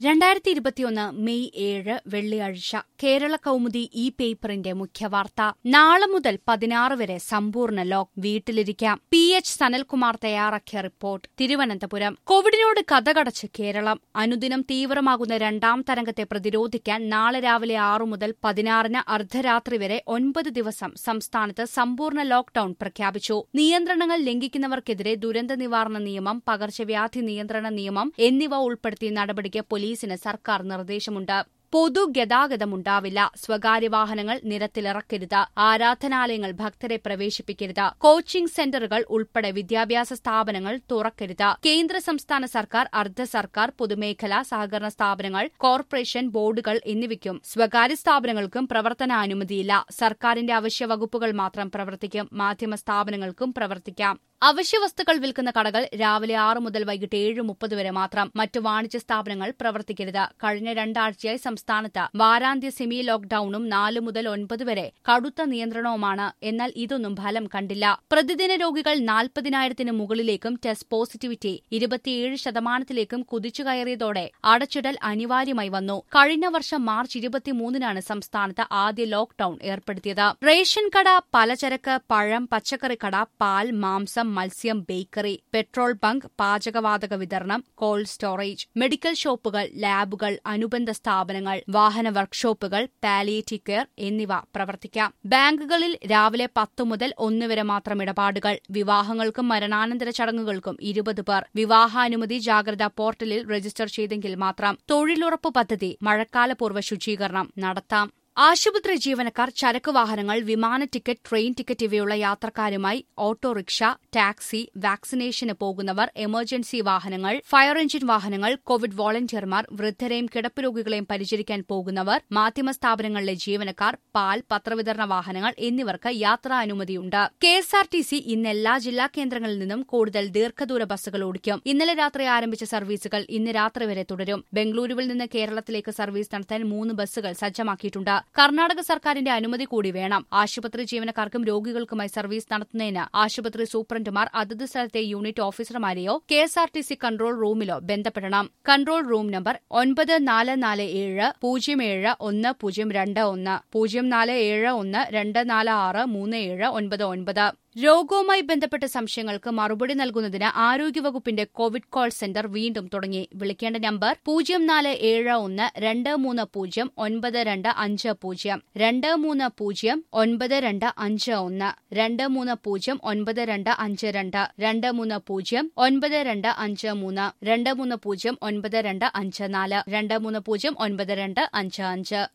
രണ്ടായിരത്തി ഇരുപത്തിയൊന്ന് മെയ് ഏഴ് വെള്ളിയാഴ്ച കേരള കൗമുദി ഈ പേപ്പറിന്റെ മുഖ്യവാർത്ത നാളെ മുതൽ പതിനാറ് വരെ സമ്പൂർണ്ണ ലോക്ക് വീട്ടിലിരിക്കാം പി എച്ച് സനൽകുമാർ തയ്യാറാക്കിയ റിപ്പോർട്ട് തിരുവനന്തപുരം കോവിഡിനോട് കഥകടച്ച് കേരളം അനുദിനം തീവ്രമാകുന്ന രണ്ടാം തരംഗത്തെ പ്രതിരോധിക്കാൻ നാളെ രാവിലെ ആറു മുതൽ പതിനാറിന് അർദ്ധരാത്രി വരെ ഒൻപത് ദിവസം സംസ്ഥാനത്ത് സമ്പൂർണ്ണ ലോക്ഡൌൺ പ്രഖ്യാപിച്ചു നിയന്ത്രണങ്ങൾ ലംഘിക്കുന്നവർക്കെതിരെ ദുരന്ത നിവാരണ നിയമം പകർച്ചവ്യാധി നിയന്ത്രണ നിയമം എന്നിവ ഉൾപ്പെടുത്തി നടപടിക്ക് പോലീസിന് സർക്കാർ നിർദ്ദേശമുണ്ട് പൊതുഗതാഗതമുണ്ടാവില്ല സ്വകാര്യ വാഹനങ്ങൾ നിരത്തിലിറക്കരുത് ആരാധനാലയങ്ങൾ ഭക്തരെ പ്രവേശിപ്പിക്കരുത് കോച്ചിംഗ് സെന്ററുകൾ ഉൾപ്പെടെ വിദ്യാഭ്യാസ സ്ഥാപനങ്ങൾ തുറക്കരുത് കേന്ദ്ര സംസ്ഥാന സർക്കാർ അർദ്ധ സർക്കാർ പൊതുമേഖലാ സഹകരണ സ്ഥാപനങ്ങൾ കോർപ്പറേഷൻ ബോർഡുകൾ എന്നിവയ്ക്കും സ്വകാര്യ സ്ഥാപനങ്ങൾക്കും പ്രവർത്തനാനുമതിയില്ല സർക്കാരിന്റെ അവശ്യ വകുപ്പുകൾ മാത്രം പ്രവർത്തിക്കും മാധ്യമ സ്ഥാപനങ്ങൾക്കും പ്രവർത്തിക്കാം അവശ്യവസ്തുക്കൾ വിൽക്കുന്ന കടകൾ രാവിലെ ആറ് മുതൽ വൈകിട്ട് ഏഴ് മുപ്പത് വരെ മാത്രം മറ്റു വാണിജ്യ സ്ഥാപനങ്ങൾ പ്രവർത്തിക്കരുത് കഴിഞ്ഞ രണ്ടാഴ്ചയായി സംസ്ഥാനത്ത് വാരാന്ത്യ സെമി ലോക്ഡൌണും നാല് മുതൽ ഒൻപത് വരെ കടുത്ത നിയന്ത്രണവുമാണ് എന്നാൽ ഇതൊന്നും ഫലം കണ്ടില്ല പ്രതിദിന രോഗികൾ നാൽപ്പതിനായിരത്തിന് മുകളിലേക്കും ടെസ്റ്റ് പോസിറ്റിവിറ്റി ഇരുപത്തിയേഴ് ശതമാനത്തിലേക്കും കുതിച്ചു കയറിയതോടെ അടച്ചിടൽ അനിവാര്യമായി വന്നു കഴിഞ്ഞ വർഷം മാർച്ച് ഇരുപത്തിമൂന്നിനാണ് സംസ്ഥാനത്ത് ആദ്യ ലോക്ഡൌൺ ഏർപ്പെടുത്തിയത് റേഷൻ കട പലചരക്ക് പഴം പച്ചക്കറി കട പാൽ മാംസം മത്സ്യം ബേക്കറി പെട്രോൾ ബങ്ക് പാചകവാതക വിതരണം കോൾഡ് സ്റ്റോറേജ് മെഡിക്കൽ ഷോപ്പുകൾ ലാബുകൾ അനുബന്ധ സ്ഥാപനങ്ങൾ വാഹന വർക്ക്ഷോപ്പുകൾ പാലിയേറ്റീവ് കെയർ എന്നിവ പ്രവർത്തിക്കാം ബാങ്കുകളിൽ രാവിലെ പത്ത് മുതൽ ഒന്ന് വരെ മാത്രം ഇടപാടുകൾ വിവാഹങ്ങൾക്കും മരണാനന്തര ചടങ്ങുകൾക്കും ഇരുപത് പേർ വിവാഹാനുമതി ജാഗ്രതാ പോർട്ടലിൽ രജിസ്റ്റർ ചെയ്തെങ്കിൽ മാത്രം തൊഴിലുറപ്പ് പദ്ധതി മഴക്കാലപൂർവ്വ ശുചീകരണം നടത്താം ആശുപത്രി ജീവനക്കാർ ചരക്ക് വാഹനങ്ങൾ വിമാന ടിക്കറ്റ് ട്രെയിൻ ടിക്കറ്റ് ഇവയുള്ള യാത്രക്കാരുമായി ഓട്ടോറിക്ഷ ടാക്സി വാക്സിനേഷന് പോകുന്നവർ എമർജൻസി വാഹനങ്ങൾ ഫയർ എഞ്ചിൻ വാഹനങ്ങൾ കോവിഡ് വോളണ്ടിയർമാർ വൃദ്ധരെയും കിടപ്പ് രോഗികളെയും പരിചരിക്കാൻ പോകുന്നവർ മാധ്യമ സ്ഥാപനങ്ങളിലെ ജീവനക്കാർ പാൽ പത്രവിതരണ വാഹനങ്ങൾ എന്നിവർക്ക് യാത്രാ അനുമതിയുണ്ട് K S R T C ഇന്ന് എല്ലാ ജില്ലാ കേന്ദ്രങ്ങളിൽ നിന്നും കൂടുതൽ ദീർഘദൂര ബസ്സുകൾ ഓടിക്കും ഇന്നലെ രാത്രി ആരംഭിച്ച സർവീസുകൾ ഇന്ന് രാത്രി വരെ തുടരും ബംഗളൂരുവിൽ നിന്ന് കേരളത്തിലേക്ക് സർവീസ് നടത്താൻ മൂന്ന് ബസ്സുകൾ സജ്ജമാക്കിയിട്ടുണ്ട് കർണാടക സർക്കാരിന്റെ അനുമതി കൂടി വേണം ആശുപത്രി ജീവനക്കാർക്കും രോഗികൾക്കുമായി സർവീസ് നടത്തുന്നതിന് ആശുപത്രി സൂപ്രണ്ടുമാർ അതത് സ്ഥലത്തെ യൂണിറ്റ് ഓഫീസർമാരെയോ K S R T C control റൂമിലോ ബന്ധപ്പെടണം കൺട്രോൾ റൂം നമ്പർ ഒൻപത് നാല് നാല് ഏഴ് പൂജ്യം ഏഴ് ഒന്ന് പൂജ്യം രണ്ട് ഒന്ന് പൂജ്യം നാല് ഏഴ് ഒന്ന് രണ്ട് നാല് ആറ് മൂന്ന് ഏഴ് ഒൻപത് ഒൻപത് രോഗവുമായി ബന്ധപ്പെട്ട സംശയങ്ങൾക്ക് മറുപടി നൽകുന്നതിന് ആരോഗ്യവകുപ്പിന്റെ കോവിഡ് കോൾ സെന്റർ വീണ്ടും തുടങ്ങി വിളിക്കേണ്ട നമ്പർ പൂജ്യം നാല് ഏഴ് ഒന്ന് രണ്ട് മൂന്ന് പൂജ്യം ഒൻപത് രണ്ട് അഞ്ച് പൂജ്യം രണ്ട് മൂന്ന് പൂജ്യം ഒൻപത് രണ്ട് അഞ്ച് ഒന്ന് രണ്ട് മൂന്ന് പൂജ്യം ഒൻപത് രണ്ട് അഞ്ച് രണ്ട് രണ്ട് മൂന്ന് പൂജ്യം ഒൻപത് രണ്ട് അഞ്ച് മൂന്ന് രണ്ട് മൂന്ന് പൂജ്യം ഒൻപത് രണ്ട് അഞ്ച് നാല് രണ്ട് മൂന്ന് പൂജ്യം ഒൻപത് രണ്ട് അഞ്ച് അഞ്ച്